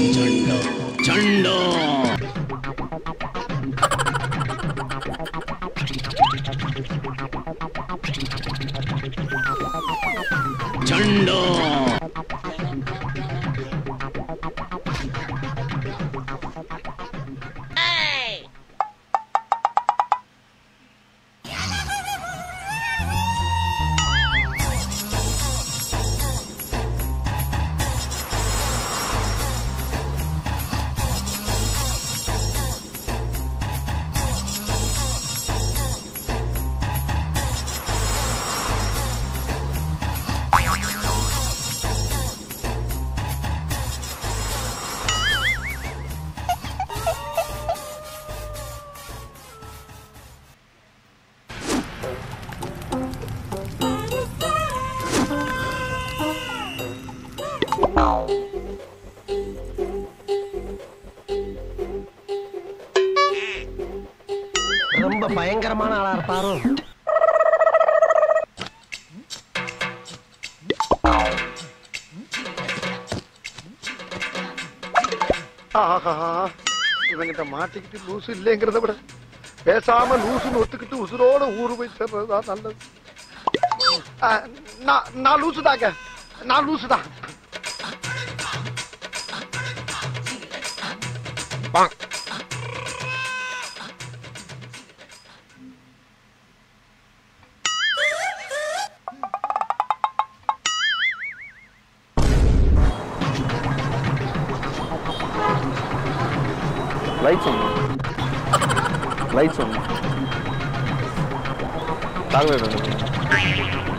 சண்டா சண்டா சண்டா ரொம்ப பயங்கரமான ஆளா இருப்பாரோ ஆஹா இவங்கிட்ட மாட்டிக்கிட்டு லூசு இல்லைங்கிறத விட பேசாம லூசுன்னு ஒத்துக்கிட்டு உசுரோட ஊரு போய் சேர்றதுதான் நல்லது ஆ, நான் நான் லூசு தாங்க நான் லூசு தான் லைட்ஸ் ஒன்று லைட்ஸ் ஒன்று சாக்லேட் ஒன்று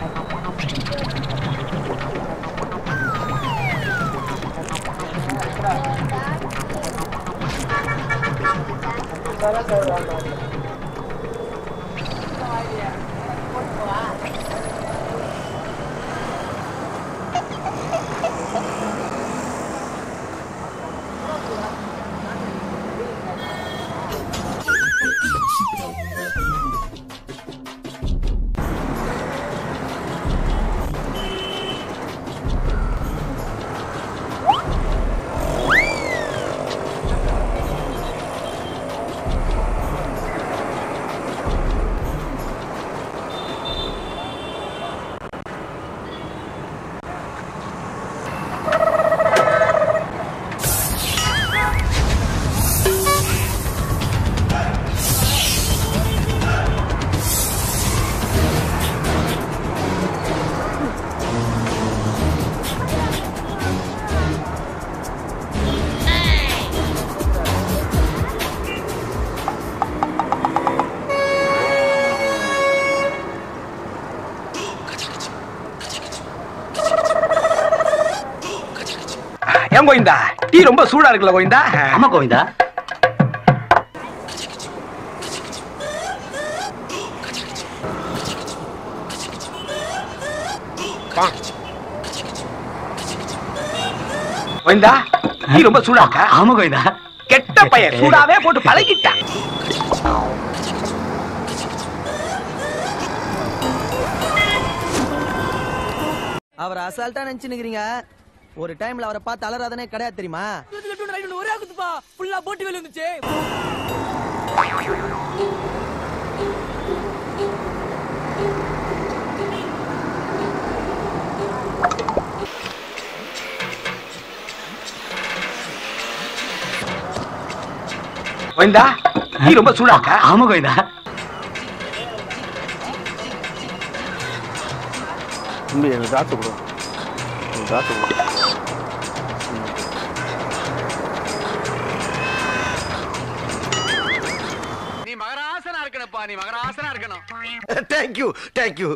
ஏன் கோவிந்தா டீ ரொம்ப சூடா இருக்குல்ல கோவிந்தா ஆமா கோவிந்தா கோவிந்தா டீ ரொம்ப சூடா இருக்கா ஆமா கோவிந்தா கெட்ட பையன் சூடாவே போட்டு பழகிட்டான் அவர் அசால்ட்டா நினைச்சுக்கிறீங்க ஒரு டைம்ல அவரை பார்த்து அலறாதனே கிடையாது தெரியுமா ஒரே குத்துப்பா ஃபுல்லா போட்டு வெளிய வந்துச்சு கோவிந்தா டீ ரொம்ப சூடா இருக்கா ஆமா கோவிந்தா தம்பி எனக்கு திராட்சை கொடு எனக்கு திராட்சை கொடு நீ மகராசனா இருக்கணும்ப்பா நீ மகராசனா இருக்கணும் தேங்க்யூ தேங்க்யூ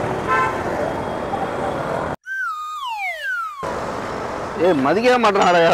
ஏய் மதிக்கவே மாட்டானடா